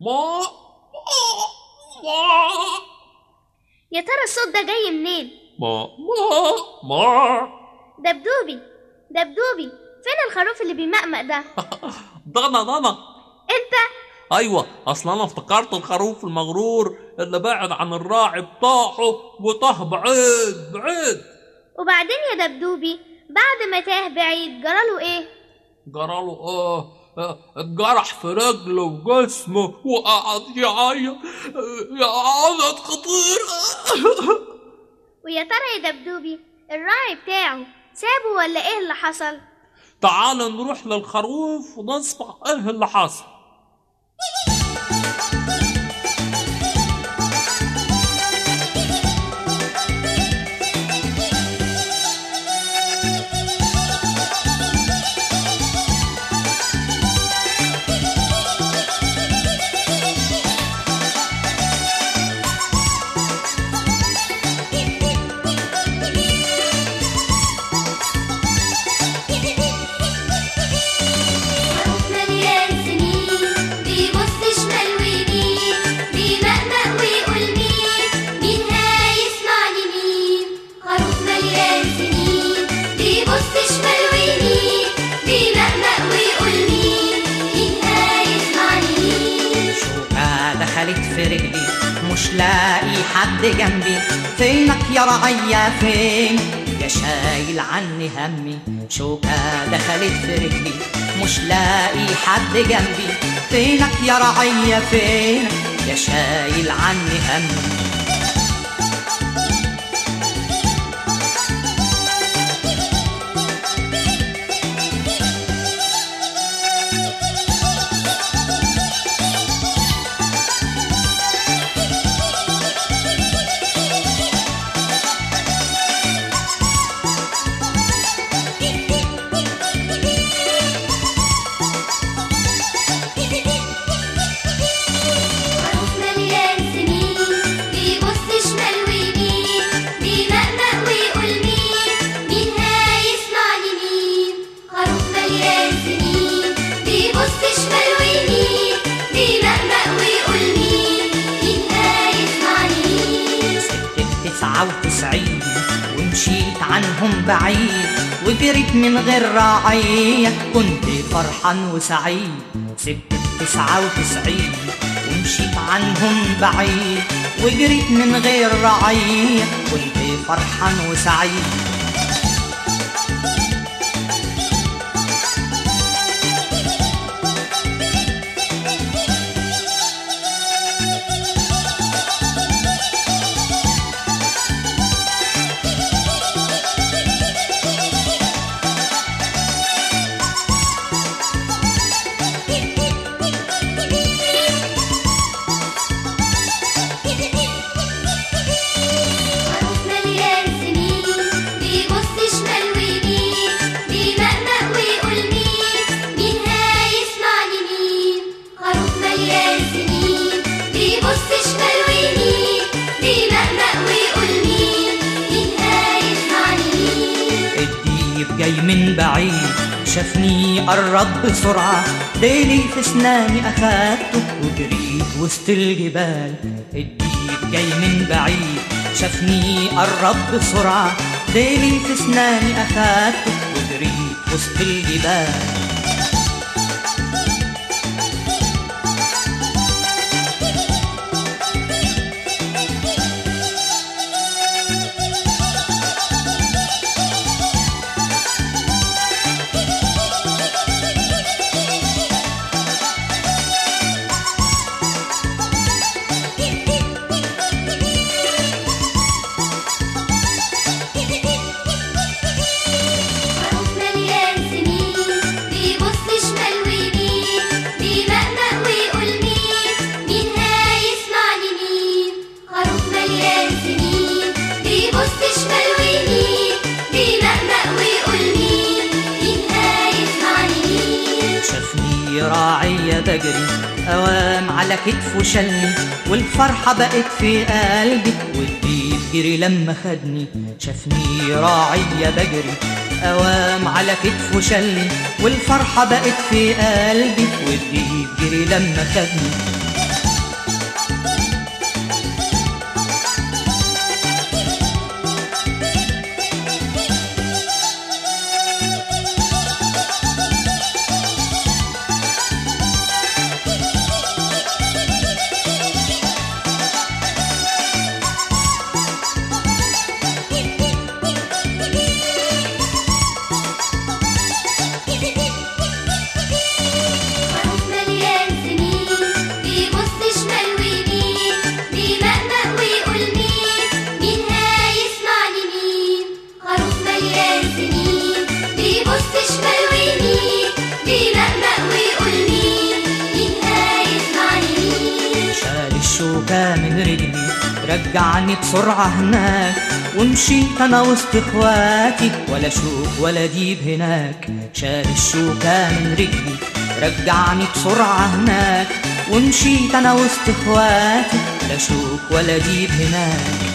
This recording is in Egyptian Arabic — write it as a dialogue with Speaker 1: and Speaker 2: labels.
Speaker 1: ما ما
Speaker 2: يا ترى الصوت ده جاي منين
Speaker 1: ما ما ما
Speaker 2: دبدوبي دبدوبي فين الخروف اللي بيمقمق ده
Speaker 1: ضنا ضنا
Speaker 2: انت
Speaker 1: ايوه اصل انا افتكرت الخروف المغرور اللي بعد عن الراعي بتاعه وطه بعيد بعيد
Speaker 2: وبعدين يا دبدوبي بعد ما تاه بعيد جراله ايه
Speaker 1: جراله اه آه، اتجرح في رجله وجسمه وقعد يعيط يا عدد خطير
Speaker 2: ويا ترى يا دبدوبي الراعي بتاعه سابه ولا ايه اللي حصل
Speaker 1: تعال نروح للخروف ونسمع ايه اللي حصل
Speaker 3: خروف مليان سنين بيبص شمال ويمين بيمقمق ويقول مين مين هيسمعني مين خروف مليان سنين بيبص شمال ويمين بيمقمق ويقول مين مين هيسمعني مين
Speaker 4: شوكة دخلت في رجلي مش لاقي حد جنبي فينك يا رعية فين يا شايل عني همي شوكة دخلت في رجلي مش لاقي حد جنبي فينك يا رعية فين يا شايل عني همي
Speaker 3: خروف مليان سنين بيبص شمال ويمين بيمقمق ويقول مين مين هيسمعني مين خروف مليان سنين بيبص شمال ويمين بيمقمق ويقول مين مين هيسمعني مين
Speaker 4: سبت تسعة وتسعين ومشيت عنهم بعيد وجريت من غير راعية كنت فرحان وسعيد سبت تسعة وتسعين ومشيت عنهم بعيد وجريت من غير رعية كنت فرحان وسعيد
Speaker 3: خروف مليان سنين بيبص شمال ويمين بيمقمق ويقول مين مين هيسمعني مين خروف مليان سنين بيبص شمال ويمين بيمقمق ويقول مين مين هيسمعني مين
Speaker 4: الديب جاي من بعيد شافني قرب بسرعة ديلي في اسناني أخدته وجريت وسط الجبال الديب جاي من بعيد شافني قرب بسرعة ديلي في اسناني أخدته وجريت وسط الجبال
Speaker 3: خروف مليان سنين بيبص شمال ويمين بيمقمق ويقول مين مين هيسمعني مين خروف مليان سنين بيبص شمال ويمين بيمقمق ويقول مين مين هيسمعني مين
Speaker 4: شافني راعية بجري قوام على كتفه شلني والفرحة بقت في قلبي والديب جري لما خدني شافني راعية بجري قوام على كتفه شلني والفرحة بقت في قلبي والديب جري لما خدني رجلي رجعني بسرعة هناك ومشيت انا وسط اخواتي ولا شوك ولا ديب هناك شال الشوكة من رجلي رجعني بسرعة هناك ومشيت انا وسط اخواتي لا شوك ولا ديب هناك